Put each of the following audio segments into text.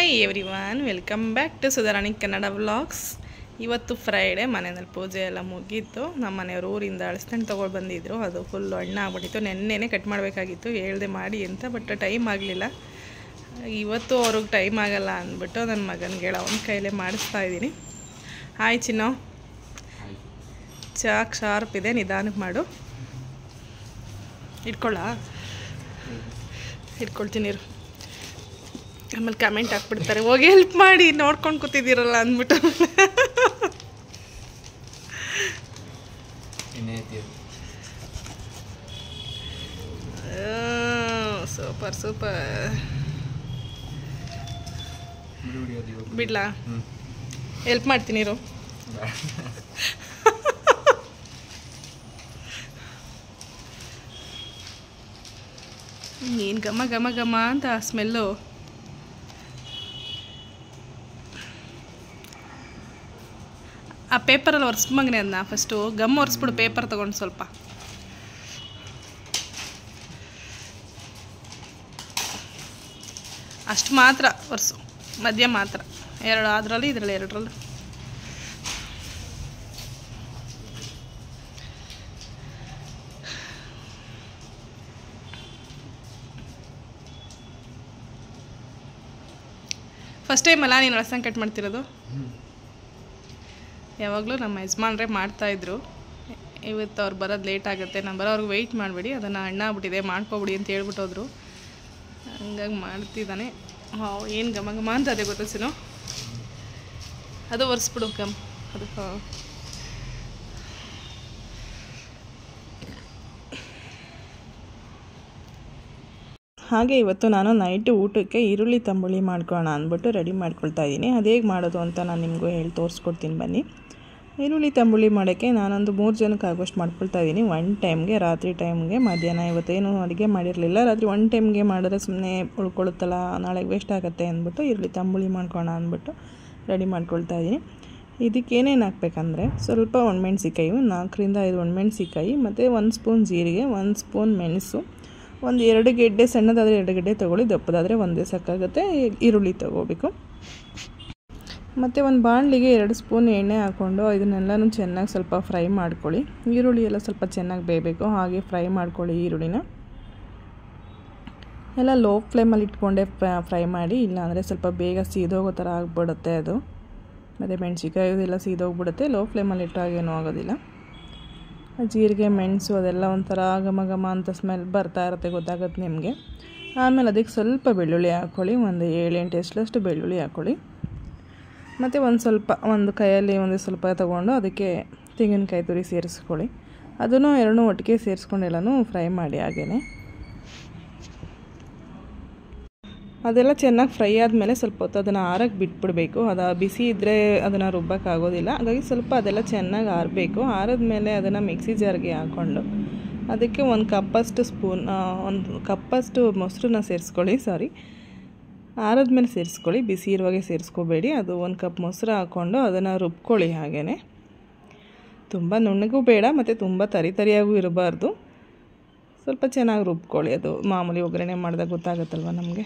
hi everyone welcome back to Sudharani Kannada vlogs ಇವತ್ತು Friday ಮನೆಯಲ್ಲಿ ಪೂಜೆ ಎಲ್ಲ ಮುಗೀತು ನಮ್ಮ ಮನೆಯವ್ರು ಊರಿಂದ ಅಳಸ್ಕೊಂಡು ತೊಗೊಂಡು ಬಂದಿದ್ರು ಅದು ಫುಲ್ಲು ಹಣ್ಣ ಆಗ್ಬಿಟ್ಟಿತ್ತು ನೆನ್ನೆನೇ ಕಟ್ ಮಾಡಬೇಕಾಗಿತ್ತು ಹೇಳ್ದೆ ಮಾಡಿ ಅಂತ ಬಟ್ ಟೈಮ್ ಆಗಲಿಲ್ಲ ಇವತ್ತು ಅವ್ರಿಗೆ ಟೈಮ್ ಆಗಲ್ಲ ಅಂದ್ಬಿಟ್ಟು ನನ್ನ ಮಗನಿಗೆ ಅವನ ಕೈಲೇ ಮಾಡಿಸ್ತಾ ಇದ್ದೀನಿ ಹಾಯ್ ಚಿನ್ನು ಚಾಕ್ ಶಾರ್ಪ್ ಇದೆ ನಿಧಾನಕ್ಕೆ ಮಾಡು ಇಟ್ಕೊಳ್ಳ ಇಟ್ಕೊಳ್ತೀನಿ ಇರು ಆಮೇಲೆ ಕಮೆಂಟ್ ಹಾಕ್ಬಿಡ್ತಾರೆ ಹೋಗಿ ಹೆಲ್ಪ್ ಮಾಡಿ ನೋಡ್ಕೊಂಡು ಕೂತಿದ್ದೀರಲ್ಲ ಅಂದ್ಬಿಟ್ಟು ಸೂಪರ್ ಸೂಪರ್ ಬಿಡ್ಲಾ ಹೆಲ್ಪ್ ಮಾಡ್ತೀನಿ ಇರು ಏನು ಘಮ ಘಮ ಘಮ ಅಂತ ಸ್ಮೆಲ್ಲು ಆ ಪೇಪರಲ್ಲಿ ಒರೆಸ್ಮಗ್ನೆ ಅದನ್ನ ಫಸ್ಟು ಗಮ್ ಒರೆಸ್ಬಿಡು ಪೇಪರ್ ತೊಗೊಂಡು ಸ್ವಲ್ಪ ಅಷ್ಟು ಮಾತ್ರ ಒರೆಸು ಮಧ್ಯ ಮಾತ್ರ ಎರಡು ಅದರಲ್ಲಿ ಇದರಲ್ಲಿ ಎರಡರಲ್ಲಿ ಫಸ್ಟ್ ಟೈಮ್ ಅಲ್ಲ ನೀನು ರಸಂ ಕಟ್ ಮಾಡ್ತಿರೋದು ಯಾವಾಗಲೂ ನಮ್ಮ ಯಜಮಾನ್ರೆ ಮಾಡ್ತಾಯಿದ್ರು ಇವತ್ತು ಅವ್ರು ಬರೋದು ಲೇಟ್ ಆಗುತ್ತೆ ನಾನು ಬರೋವ್ರಿಗೆ ವೆಯ್ಟ್ ಮಾಡಬೇಡಿ ಅದನ್ನು ಹಣ್ಣ ಆಗ್ಬಿಟ್ಟಿದೆ ಮಾಡ್ಕೊಬಿಡಿ ಅಂತ ಹೇಳ್ಬಿಟ್ಟು ಹೋದ್ರು ಹಂಗಾಗಿ ಮಾಡ್ತಿದ್ದಾನೆ ಹಾಂ ಏನು ಘಮ ಘಮ ಅಂತ ಅದೇ ಗೊತ್ತಿಸಿನು ಅದು ಒರೆಸ್ಬಿಡು ಗಮ್ ಅದು ಹಾಂ ಹಾಗೆ ಇವತ್ತು ನಾನು ನೈಟ್ ಊಟಕ್ಕೆ ಈರುಳ್ಳಿ ತಂಬುಳಿ ಮಾಡ್ಕೊಳ್ಳೋಣ ಅಂದ್ಬಿಟ್ಟು ರೆಡಿ ಮಾಡ್ಕೊಳ್ತಾ ಇದ್ದೀನಿ ಅದು ಹೇಗೆ ಮಾಡೋದು ಅಂತ ನಾನು ನಿಮಗೂ ಹೇಳಿ ತೋರಿಸ್ಕೊಡ್ತೀನಿ ಬನ್ನಿ ಈರುಳ್ಳಿ ತಂಬುಳಿ ಮಾಡೋಕ್ಕೆ ನಾನೊಂದು ಮೂರು ಜನಕ್ಕೆ ಆಗೋಷ್ಟು ಮಾಡ್ಕೊಳ್ತಾ ಇದ್ದೀನಿ ಒನ್ ಟೈಮ್ಗೆ ರಾತ್ರಿ ಟೈಮ್ಗೆ ಮಧ್ಯಾಹ್ನ ಇವತ್ತೇನು ಅಡುಗೆ ಮಾಡಿರಲಿಲ್ಲ ರಾತ್ರಿ ಒನ್ ಟೈಮ್ಗೆ ಮಾಡಿದ್ರೆ ಸುಮ್ಮನೆ ಉಳ್ಕೊಳುತ್ತಲ್ಲ ನಾಳೆಗೆ ವೇಸ್ಟ್ ಆಗುತ್ತೆ ಅಂದ್ಬಿಟ್ಟು ಈರುಳ್ಳಿ ತಂಬುಳಿ ಮಾಡ್ಕೊಳ್ಳೋಣ ಅಂದ್ಬಿಟ್ಟು ರೆಡಿ ಮಾಡ್ಕೊಳ್ತಾ ಇದ್ದೀನಿ ಇದಕ್ಕೆ ಏನೇನು ಹಾಕ್ಬೇಕಂದ್ರೆ ಸ್ವಲ್ಪ ಒಣಮೆಣ್ಸಿಕಾಯಿ ನಾಲ್ಕರಿಂದ ಐದು ಒಣಮೆಣ್ಸಿಕಾಯಿ ಮತ್ತು ಒಂದು ಸ್ಪೂನ್ ಜೀರಿಗೆ ಒಂದು ಸ್ಪೂನ್ ಮೆಣಸು ಒಂದು ಎರಡು ಗೆಡ್ಡೆ ಸಣ್ಣದಾದರೆ ಎರಡು ಗೆಡ್ಡೆ ತೊಗೊಳ್ಳಿ ದಪ್ಪದಾದರೆ ಒಂದೇ ಸಾಕಾಗುತ್ತೆ ಈರುಳ್ಳಿ ತೊಗೋಬೇಕು ಮತ್ತು ಒಂದು ಬಾಣಲಿಗೆ ಎರಡು ಸ್ಪೂನ್ ಎಣ್ಣೆ ಹಾಕ್ಕೊಂಡು ಇದನ್ನೆಲ್ಲನೂ ಚೆನ್ನಾಗಿ ಸ್ವಲ್ಪ ಫ್ರೈ ಮಾಡ್ಕೊಳ್ಳಿ ಈರುಳ್ಳಿ ಎಲ್ಲ ಸ್ವಲ್ಪ ಚೆನ್ನಾಗಿ ಬೇಯಬೇಕು ಹಾಗೆ ಫ್ರೈ ಮಾಡ್ಕೊಳ್ಳಿ ಈರುಳ್ಳಿನ ಎಲ್ಲ ಲೋ ಫ್ಲೇಮಲ್ಲಿ ಇಟ್ಕೊಂಡೆ ಫ್ರೈ ಮಾಡಿ ಇಲ್ಲಾಂದರೆ ಸ್ವಲ್ಪ ಬೇಗ ಸೀದೋಗೋ ಥರ ಆಗಿಬಿಡುತ್ತೆ ಅದು ಮತ್ತು ಮೆಣಸಿಕಾಯಿ ಇದೆಲ್ಲ ಸೀದೋಗ್ಬಿಡುತ್ತೆ ಲೋ ಫ್ಲೇಮಲ್ಲಿ ಇಟ್ಟಾಗ ಏನೂ ಆಗೋದಿಲ್ಲ ಜೀರಿಗೆ ಮೆಣಸು ಅದೆಲ್ಲ ಒಂಥರ ಘಮ ಘಮ ಅಂತ ಸ್ಮೆಲ್ ಬರ್ತಾ ಇರುತ್ತೆ ಗೊತ್ತಾಗುತ್ತೆ ನಿಮಗೆ ಆಮೇಲೆ ಅದಕ್ಕೆ ಸ್ವಲ್ಪ ಬೆಳ್ಳುಳ್ಳಿ ಹಾಕ್ಕೊಳ್ಳಿ ಒಂದು ಏಳೆಂಟು ಎಷ್ಟಷ್ಟು ಬೆಳ್ಳುಳ್ಳಿ ಹಾಕ್ಕೊಳ್ಳಿ ಮತ್ತು ಒಂದು ಸ್ವಲ್ಪ ಒಂದು ಕೈಯಲ್ಲಿ ಒಂದು ಸ್ವಲ್ಪ ತೊಗೊಂಡು ಅದಕ್ಕೆ ತೆಂಗಿನಕಾಯಿ ತುರಿ ಸೇರಿಸ್ಕೊಳ್ಳಿ ಅದನ್ನು ಎರಡನ್ನೂ ಒಟ್ಟಿಗೆ ಸೇರಿಸ್ಕೊಂಡು ಎಲ್ಲನೂ ಫ್ರೈ ಮಾಡಿ ಹಾಗೇ ಅದೆಲ್ಲ ಚೆನ್ನಾಗಿ ಫ್ರೈ ಆದಮೇಲೆ ಸ್ವಲ್ಪ ಹೊತ್ತು ಅದನ್ನು ಆರಕ್ಕೆ ಬಿಟ್ಬಿಡಬೇಕು ಅದು ಬಿಸಿ ಇದ್ದರೆ ಅದನ್ನು ರುಬ್ಬಕ್ಕಾಗೋದಿಲ್ಲ ಹಾಗಾಗಿ ಸ್ವಲ್ಪ ಅದೆಲ್ಲ ಚೆನ್ನಾಗಿ ಆರಬೇಕು ಆರಿದ್ಮೇಲೆ ಅದನ್ನು ಮಿಕ್ಸಿ ಜಾರ್ಗೆ ಹಾಕ್ಕೊಂಡು ಅದಕ್ಕೆ ಒಂದು ಕಪ್ಪಷ್ಟು ಸ್ಪೂನ್ ಒಂದು ಕಪ್ಪಷ್ಟು ಮೊಸರನ್ನ ಸೇರಿಸ್ಕೊಳ್ಳಿ ಸಾರಿ ಆರದ್ಮೇಲೆ ಸೇರಿಸ್ಕೊಳ್ಳಿ ಬಿಸಿ ಇರುವಾಗೆ ಸೇರಿಸ್ಕೋಬೇಡಿ ಅದು ಒಂದು ಕಪ್ ಮೊಸರು ಹಾಕ್ಕೊಂಡು ಅದನ್ನು ರುಬ್ಕೊಳ್ಳಿ ಹಾಗೇ ತುಂಬ ನುಣ್ಣಗೂ ಬೇಡ ಮತ್ತು ತುಂಬ ತರಿ ತರಿಯಾಗೂ ಇರಬಾರ್ದು ಸ್ವಲ್ಪ ಚೆನ್ನಾಗಿ ರುಬ್ಕೊಳ್ಳಿ ಅದು ಮಾಮೂಲಿ ಒಗ್ಗರಣೆ ಮಾಡಿದಾಗ ಗೊತ್ತಾಗುತ್ತಲ್ವ ನಮಗೆ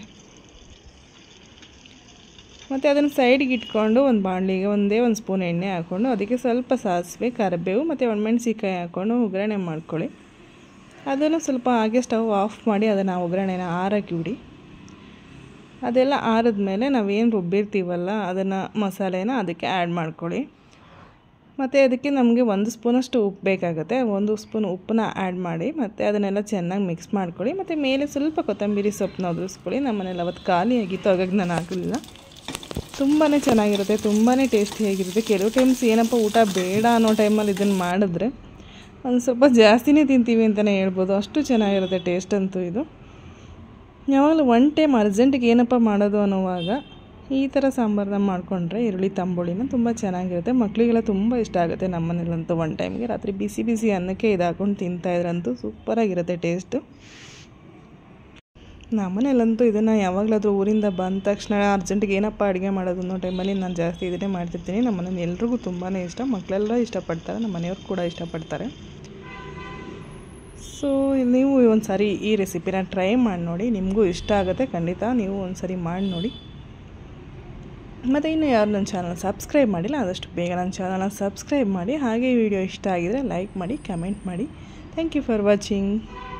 ಮತ್ತು ಅದನ್ನು ಸೈಡಿಗೆ ಇಟ್ಕೊಂಡು ಒಂದು ಬಾಣಲಿಗೆ ಒಂದೇ ಒಂದು ಸ್ಪೂನ್ ಎಣ್ಣೆ ಹಾಕ್ಕೊಂಡು ಅದಕ್ಕೆ ಸ್ವಲ್ಪ ಸಾಸಿವೆ ಕರಿಬೇವು ಮತ್ತು ಒಣಮೆಣ್ಸಿಕಾಯಿ ಹಾಕ್ಕೊಂಡು ಒಗ್ಗರಣೆ ಮಾಡ್ಕೊಳ್ಳಿ ಅದನ್ನು ಸ್ವಲ್ಪ ಹಾಗೆ ಸ್ಟವ್ ಆಫ್ ಮಾಡಿ ಅದನ್ನು ಒಗ್ಗರಣೆನ ಆರಕ್ಕೆ ಬಿಡಿ ಅದೆಲ್ಲ ಆರಿದ್ಮೇಲೆ ನಾವೇನು ರುಬ್ಬಿರ್ತೀವಲ್ಲ ಅದನ್ನು ಮಸಾಲೆನ ಅದಕ್ಕೆ ಆ್ಯಡ್ ಮಾಡ್ಕೊಳ್ಳಿ ಮತ್ತು ಅದಕ್ಕೆ ನಮಗೆ ಒಂದು ಸ್ಪೂನಷ್ಟು ಉಪ್ಪು ಬೇಕಾಗುತ್ತೆ ಒಂದು ಸ್ಪೂನ್ ಉಪ್ಪನ್ನ ಆ್ಯಡ್ ಮಾಡಿ ಮತ್ತು ಅದನ್ನೆಲ್ಲ ಚೆನ್ನಾಗಿ ಮಿಕ್ಸ್ ಮಾಡ್ಕೊಳ್ಳಿ ಮತ್ತು ಮೇಲೆ ಸ್ವಲ್ಪ ಕೊತ್ತಂಬರಿ ಸೊಪ್ಪನ್ನ ಉದುರಿಸ್ಕೊಳ್ಳಿ ನಮ್ಮನೇಲಿ ಅವತ್ತು ಖಾಲಿ ಆಗಿತ್ತು ಹಾಗಾಗಿ ನಾನು ಹಾಕಲಿಲ್ಲ ತುಂಬಾ ಚೆನ್ನಾಗಿರುತ್ತೆ ತುಂಬಾ ಟೇಸ್ಟಿಯಾಗಿರುತ್ತೆ ಕೆಲವು ಟೈಮ್ಸ್ ಏನಪ್ಪ ಊಟ ಬೇಡ ಅನ್ನೋ ಟೈಮಲ್ಲಿ ಇದನ್ನು ಮಾಡಿದ್ರೆ ಒಂದು ಸ್ವಲ್ಪ ಜಾಸ್ತಿನೇ ತಿಂತೀವಿ ಅಂತಲೇ ಹೇಳ್ಬೋದು ಅಷ್ಟು ಚೆನ್ನಾಗಿರುತ್ತೆ ಟೇಸ್ಟ್ ಅಂತೂ ಇದು ಯಾವಾಗಲೂ ಒನ್ ಟೈಮ್ ಅರ್ಜೆಂಟಿಗೆ ಏನಪ್ಪ ಮಾಡೋದು ಅನ್ನೋವಾಗ ಈ ಥರ ಸಾಂಬಾರನ್ನ ಮಾಡಿಕೊಂಡ್ರೆ ಈರುಳ್ಳಿ ತಂಬುಳಿನ ತುಂಬ ಚೆನ್ನಾಗಿರುತ್ತೆ ಮಕ್ಕಳಿಗೆಲ್ಲ ತುಂಬ ಇಷ್ಟ ಆಗುತ್ತೆ ನಮ್ಮ ಮನೇಲಂತೂ ಒನ್ ಟೈಮ್ಗೆ ರಾತ್ರಿ ಬಿಸಿ ಬಿಸಿ ಅನ್ನಕ್ಕೆ ಇದು ಹಾಕ್ಕೊಂಡು ತಿಂತಾಯಿದ್ರಂತೂ ಸೂಪರಾಗಿರುತ್ತೆ ಟೇಸ್ಟು ನಮ್ಮನೇಲಂತೂ ಇದನ್ನು ಯಾವಾಗಲಾದರೂ ಊರಿಂದ ಬಂದ ತಕ್ಷಣ ಅರ್ಜೆಂಟಿಗೆ ಏನಪ್ಪ ಅಡುಗೆ ಮಾಡೋದು ಅನ್ನೋ ಟೈಮಲ್ಲಿ ನಾನು ಜಾಸ್ತಿ ಇದನ್ನೇ ಮಾಡ್ತಿರ್ತೀನಿ ನಮ್ಮ ಮನೇಲಿ ಎಲ್ರಿಗೂ ತುಂಬಾ ಇಷ್ಟ ಮಕ್ಕಳೆಲ್ಲ ಇಷ್ಟಪಡ್ತಾರೆ ನಮ್ಮ ಮನೆಯವ್ರು ಕೂಡ ಇಷ್ಟಪಡ್ತಾರೆ ಸೊ ನೀವು ಒಂದು ಸಾರಿ ಈ ರೆಸಿಪಿನ ಟ್ರೈ ಮಾಡಿ ನೋಡಿ ನಿಮಗೂ ಇಷ್ಟ ಆಗುತ್ತೆ ಖಂಡಿತ ನೀವು ಒಂದು ಸಾರಿ ಮಾಡಿ ನೋಡಿ ಮತ್ತು ಇನ್ನು ಯಾರು ನನ್ನ ಚಾನಲ್ ಸಬ್ಸ್ಕ್ರೈಬ್ ಮಾಡಿಲ್ಲ ಆದಷ್ಟು ಬೇಗ ನನ್ನ ಚಾನಲ್ನ ಸಬ್ಸ್ಕ್ರೈಬ್ ಮಾಡಿ ಹಾಗೆ ವಿಡಿಯೋ ಇಷ್ಟ ಆಗಿದರೆ ಲೈಕ್ ಮಾಡಿ ಕಮೆಂಟ್ ಮಾಡಿ ಥ್ಯಾಂಕ್ ಯು ಫಾರ್ ವಾಚಿಂಗ್